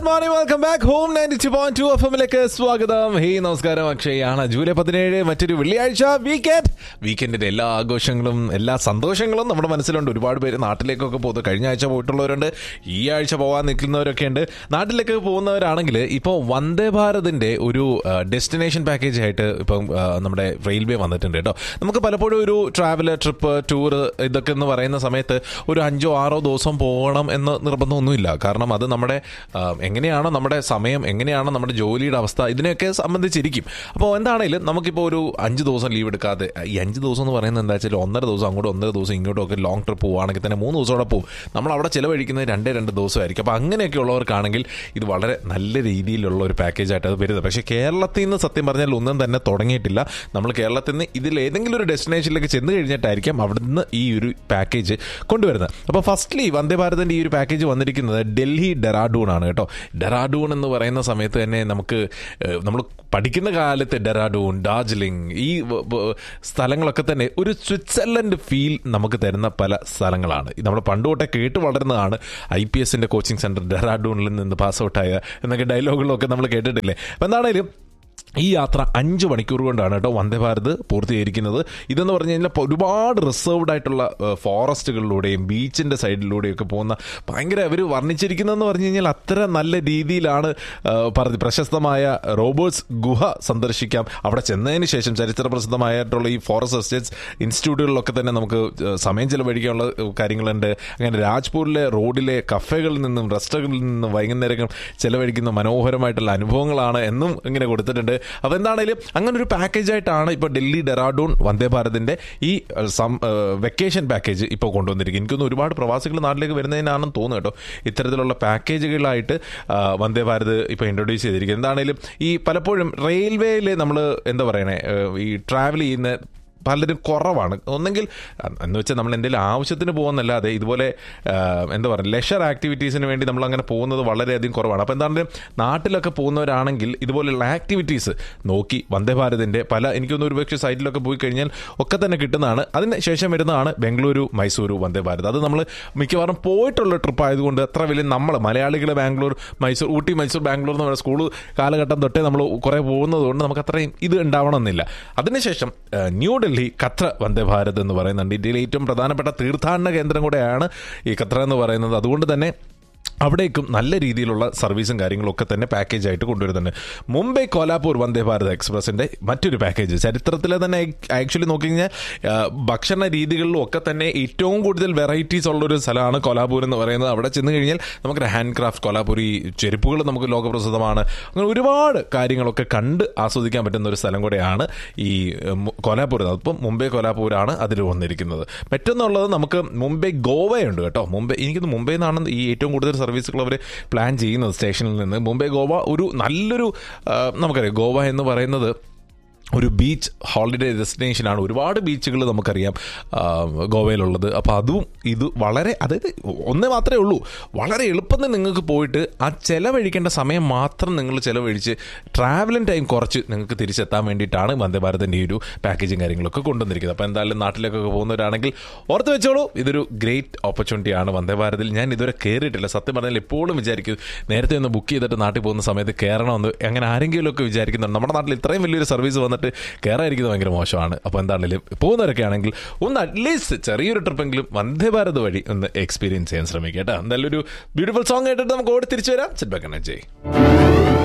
morning welcome back home ninety two point two F എമ്മിലേക്ക് സ്വാഗതം ഹേ നമസ്കാരം അക്ഷയാണ് ജൂലൈ പതിനേഴ് മറ്റൊരു വെള്ളിയാഴ്ച വീക്കെൻഡ് വീക്കെൻഡിന്റെ എല്ലാ ആഘോഷങ്ങളും എല്ലാ സന്തോഷങ്ങളും നമ്മുടെ മനസ്സിലുണ്ട് ഒരുപാട് പേര് നാട്ടിലേക്കൊക്കെ പോകുന്നു കഴിഞ്ഞ ആഴ്ച പോയിട്ടുള്ളവരുണ്ട് ഈ ആഴ്ച പോകാൻ നിൽക്കുന്നവരൊക്കെ ഉണ്ട് നാട്ടിലേക്ക് പോകുന്നവരാണെങ്കിൽ ഇപ്പോൾ വന്ദേ ഭാരതിന്റെ ഒരു ഡെസ്റ്റിനേഷൻ പാക്കേജ് ആയിട്ട് ഇപ്പം ആ, നമ്മുടെ റെയിൽവേ വന്നിട്ടുണ്ട് കേട്ടോ നമുക്ക് പലപ്പോഴും ഒരു ട്രാവൽ ട്രിപ്പ് ടൂർ ഇതൊക്കെ എന്ന് പറയുന്ന സമയത്ത് ഒരു അഞ്ചോ ആറോ ദിവസം പോകണം എന്ന് നിർബന്ധമൊന്നുമില്ല കാരണം അത് നമ്മുടെ ആ, എങ്ങനെയാണോ നമ്മുടെ സമയം എങ്ങനെയാണോ നമ്മുടെ ജോലിയുടെ അവസ്ഥ ഇതിനെയൊക്കെ സംബന്ധിച്ചിരിക്കും അപ്പോൾ എന്താണെങ്കിലും നമുക്കിപ്പോൾ ഒരു അഞ്ച് ദിവസം ലീവ് എടുക്കാതെ ഈ അഞ്ച് ദിവസം എന്ന് പറയുന്നത് എന്താ വെച്ചാൽ ഒന്നര ദിവസം അങ്ങോട്ടും ഒന്നര ദിവസം ഇങ്ങോട്ടും ഒക്കെ ലോങ് ട്രിപ്പ് പോവുകയാണെങ്കിൽ തന്നെ മൂന്ന് ദിവസം അവിടെ പോകും നമ്മൾ അവിടെ ചിലവഴിക്കുന്നത് രണ്ടേ രണ്ട് ദിവസമായിരിക്കും അപ്പോൾ അങ്ങനെയൊക്കെ ഉള്ളവർക്കാണെങ്കിൽ ഇത് വളരെ നല്ല രീതിയിലുള്ള ഒരു പാക്കേജായിട്ട് അത് വരുന്നത് പക്ഷേ കേരളത്തിൽ നിന്ന് സത്യം പറഞ്ഞാൽ ഒന്നും തന്നെ തുടങ്ങിയിട്ടില്ല നമ്മൾ കേരളത്തിൽ നിന്ന് ഇതിൽ ഏതെങ്കിലും ഒരു ഡെസ്റ്റിനേഷനിലേക്ക് ചെന്ന് കഴിഞ്ഞിട്ടായിരിക്കും അവിടുന്ന് ഈ ഒരു പാക്കേജ് കൊണ്ടുവരുന്നത് അപ്പോൾ ഫസ്റ്റ്ലി വന്ദേ ഭാരതിൻ്റെ ഈ ഒരു പാക്കേജ് വന്നിരിക്കുന്നത് ഡൽഹി ഡെറാഡൂൺ ആണ് കേട്ടോ ഡെറാഡൂൺ എന്ന് പറയുന്ന സമയത്ത് തന്നെ നമുക്ക് നമ്മൾ പഠിക്കുന്ന കാലത്ത് ഡെറാഡൂൺ ഡാർജിലിംഗ് ഈ വ- വ- സ്ഥലങ്ങളൊക്കെ തന്നെ ഒരു സ്വിറ്റ്സർലൻഡ് ഫീൽ നമുക്ക് തരുന്ന പല സ്ഥലങ്ങളാണ് നമ്മൾ പണ്ട് തൊട്ടേ കേട്ട് വളരുന്നതാണ് ഐ പി എസിൻ്റെ കോച്ചിങ് സെൻറ്റർ ഡെറാഡൂണിൽ നിന്ന് പാസ് ഔട്ടായ എന്നൊക്കെ ഡയലോഗുകളൊക്കെ നമ്മൾ കേട്ടിട്ടില്ലേ അപ്പം എന്താണേലും ഈ യാത്ര അഞ്ച് മണിക്കൂർ കൊണ്ടാണ് കേട്ടോ വന്ദേ ഭാരത് പൂർത്തീകരിക്കുന്നത് ഇതെന്ന് പറഞ്ഞു കഴിഞ്ഞാൽ ഇപ്പോൾ ഒരുപാട് റിസർവ്ഡ് ആയിട്ടുള്ള ഏഹ്, ഫോറസ്റ്റുകളിലൂടെയും ബീച്ചിൻ്റെ സൈഡിലൂടെയും ഒക്കെ പോകുന്ന ഭയങ്കര അവർ വർണ്ണിച്ചിരിക്കുന്നതെന്ന് പറഞ്ഞു കഴിഞ്ഞാൽ അത്ര നല്ല രീതിയിലാണ് ഏഹ്, പറഞ്ഞ് പ്രശസ്തമായ റോബോട്ട്സ് ഗുഹ സന്ദർശിക്കാം അവിടെ ചെന്നതിന് ശേഷം ചരിത്ര പ്രസിദ്ധമായിട്ടുള്ള ഈ ഫോറസ്റ്റ് എസ്റ്റേറ്റ്സ് ഇൻസ്റ്റിറ്റ്യൂട്ടുകളിലൊക്കെ തന്നെ നമുക്ക് ഏഹ്, സമയം ചെലവഴിക്കാനുള്ള ഏഹ്, കാര്യങ്ങളുണ്ട് അങ്ങനെ രാജ്പൂരിലെ റോഡിലെ കഫേകളിൽ നിന്നും റെസ്റ്റോറൻറ്റിൽ നിന്നും വൈകുന്നേരങ്ങൾ ചെലവഴിക്കുന്ന മനോഹരമായിട്ടുള്ള അനുഭവങ്ങളാണ് എന്നും ഇങ്ങനെ കൊടുത്തിട്ടുണ്ട് അപ്പോൾ എന്താണേലും അങ്ങനെ ഒരു പാക്കേജ് ആയിട്ടാണ് ഇപ്പോൾ ഡൽഹി ഡെറാഡൂൺ വന്ദേ ഭാരതിന്റെ ഈ ഏഹ്, സം വെക്കേഷൻ പാക്കേജ് ഇപ്പോൾ കൊണ്ടുവന്നിരിക്കുന്നത് എനിക്കൊന്ന് ഒരുപാട് പ്രവാസികൾ നാട്ടിലേക്ക് വരുന്നതിനാണെന്ന് തോന്നുന്നു കേട്ടോ ഇത്തരത്തിലുള്ള പാക്കേജുകളായിട്ട് ആ, വന്ദേ ഭാരത് ഇപ്പോൾ ഇൻട്രൊഡ്യൂസ് ചെയ്തിരിക്കുന്നത് എന്താണേലും ഈ പലപ്പോഴും റെയിൽവേയിൽ നമ്മൾ എന്താ പറയണേ ഏഹ്, ഈ ട്രാവൽ ചെയ്യുന്ന പലരും കുറവാണ് ഒന്നെങ്കിൽ എന്ന് വെച്ചാൽ നമ്മൾ എന്തെങ്കിലും ആവശ്യത്തിന് പോകുന്നല്ലാതെ ഇതുപോലെ ആ, എന്താ പറയുക ലെഷർ ആക്ടിവിറ്റീസിന് വേണ്ടി നമ്മൾ അങ്ങനെ പോകുന്നത് വളരെയധികം കുറവാണ് അപ്പോൾ എന്താണെങ്കിലും നാട്ടിലൊക്കെ പോകുന്നവരാണെങ്കിൽ ഇതുപോലെയുള്ള ആക്ടിവിറ്റീസ് നോക്കി വന്ദേ ഭാരതിൻ്റെ പല എനിക്കൊന്ന് ഒരുപക്ഷെ സൈറ്റിലൊക്കെ പോയി കഴിഞ്ഞാൽ ഒക്കെ തന്നെ കിട്ടുന്നതാണ് അതിന് ശേഷം വരുന്നതാണ് ബംഗളൂരു മൈസൂരു വന്ദേ ഭാരത് അത് നമ്മൾ മിക്കവാറും പോയിട്ടുള്ള ട്രിപ്പ് ആയതുകൊണ്ട് അത്ര വലിയ നമ്മൾ മലയാളികൾ ബാംഗ്ലൂർ മൈസൂർ ഊട്ടി മൈസൂർ ബാംഗ്ലൂർ എന്ന് പറയുന്ന സ്കൂൾ കാലഘട്ടം തൊട്ടേ നമ്മൾ കുറേ പോകുന്നത് കൊണ്ട് നമുക്ക് അത്രയും ഇത് ഉണ്ടാവണമെന്നില്ല അതിനുശേഷം ആ, ന്യൂഡൽഹി ഖത്ര വന്ദേ ഭാരത് എന്ന് പറയുന്നുണ്ട് ഇന്ത്യയിലെ ഏറ്റവും പ്രധാനപ്പെട്ട തീർത്ഥാടന കേന്ദ്രം കൂടെയാണ് ഈ ഖത്ര എന്ന് പറയുന്നത് അതുകൊണ്ട് തന്നെ അവിടേക്കും നല്ല രീതിയിലുള്ള സർവീസും കാര്യങ്ങളൊക്കെ തന്നെ പാക്കേജ് ആയിട്ട് കൊണ്ടുവരുന്നുണ്ട് മുംബൈ കോലാപൂർ വന്ദേ ഭാരത് എക്സ്പ്രസിന്റെ മറ്റൊരു പാക്കേജ് ചരിത്രത്തിലെ തന്നെ ആക്ച്വലി നോക്കിക്കഴിഞ്ഞാൽ ആ, ഭക്ഷണ രീതികളിലും ഒക്കെ തന്നെ ഏറ്റവും കൂടുതൽ വെറൈറ്റീസ് ഉള്ള ഒരു സ്ഥലമാണ് കോലാപൂർ എന്ന് പറയുന്നത് അവിടെ ചെന്ന് കഴിഞ്ഞാൽ നമുക്ക് ഹാൻഡ് ക്രാഫ്റ്റ് കോലാപൂരി ചെരുപ്പുകൾ നമുക്ക് ലോകപ്രസിദ്ധമാണ് അങ്ങനെ ഒരുപാട് കാര്യങ്ങളൊക്കെ കണ്ട് ആസ്വദിക്കാൻ പറ്റുന്ന ഒരു സ്ഥലം കൂടെയാണ് ഈ ഉം, കോലാപൂർ അതിപ്പം മുംബൈ കോലാപൂരാണ് അതിൽ വന്നിരിക്കുന്നത് മറ്റൊന്നുള്ളത് നമുക്ക് മുംബൈ ഗോവയുണ്ട് കേട്ടോ മുംബൈ എനിക്കൊന്ന് മുംബൈ നിന്നാണ് ഈ ഏറ്റവും കൂടുതൽ സർവീസുകൾ അവർ പ്ലാൻ ചെയ്യുന്നത് സ്റ്റേഷനിൽ നിന്ന് മുംബൈ ഗോവ ഒരു നല്ലൊരു ആ, നമുക്കറിയാം ഗോവ എന്ന് പറയുന്നത് ഒരു ബീച്ച് ഹോളിഡേ ഡെസ്റ്റിനേഷനാണ് ഒരുപാട് ബീച്ചുകൾ നമുക്കറിയാം ആ, ഗോവയിലുള്ളത് അപ്പോൾ അതും ഇത് വളരെ അതായത് ഒന്നേ മാത്രമേ ഉള്ളൂ വളരെ എളുപ്പത്തിൽ നിങ്ങൾക്ക് പോയിട്ട് ആ ചിലവഴിക്കേണ്ട സമയം മാത്രം നിങ്ങൾ ചിലവഴിച്ച് ട്രാവലിംഗ് ടൈം കുറച്ച് നിങ്ങൾക്ക് തിരിച്ചെത്താൻ വേണ്ടിയിട്ടാണ് വന്ദേ ഭാരതിൻ്റെ ഈ ഒരു പാക്കേജും കാര്യങ്ങളൊക്കെ കൊണ്ടുവന്നിരിക്കുന്നത് അപ്പോൾ എന്തായാലും നാട്ടിലേക്കൊക്കെ പോകുന്നവരാണെങ്കിൽ ഓർത്ത് വെച്ചോളൂ ഇതൊരു ഗ്രേറ്റ് ഓപ്പർച്യൂണിറ്റിയാണ് വന്ദേ ഭാരതിൽ ഞാൻ ഇതുവരെ കയറിയിട്ടില്ല സത്യം പറഞ്ഞാൽ എപ്പോഴും വിചാരിക്കും നേരത്തെ ഒന്ന് ബുക്ക് ചെയ്തിട്ട് നാട്ടിൽ പോകുന്ന സമയത്ത് കയറണമെന്ന് അങ്ങനെ ആരെങ്കിലുമൊക്കെ വിചാരിക്കുന്നുണ്ട് നമ്മുടെ നാട്ടിൽ ഇത്രയും വലിയൊരു സർവീസ് വന്നിട്ട് കയറാതിരിക്കുന്നത് ഭയങ്കര മോശമാണ് അപ്പോൾ എന്താണെങ്കിലും പോകുന്നവരൊക്കെ ആണെങ്കിൽ ഒന്ന് അറ്റ്ലീസ്റ്റ് ചെറിയൊരു ട്രിപ്പെങ്കിലും വന്ദേ ഭാരത് വഴി ഒന്ന് എക്സ്പീരിയൻസ് ചെയ്യാൻ ശ്രമിക്കുക കേട്ടോ എന്തായാലും ഒരു ബ്യൂട്ടിഫുൾ സോങ് ആയിട്ട് നമുക്ക് ഓടി തിരിച്ചു വരാം ചിറ്റ് ബാക്ക് ജയ്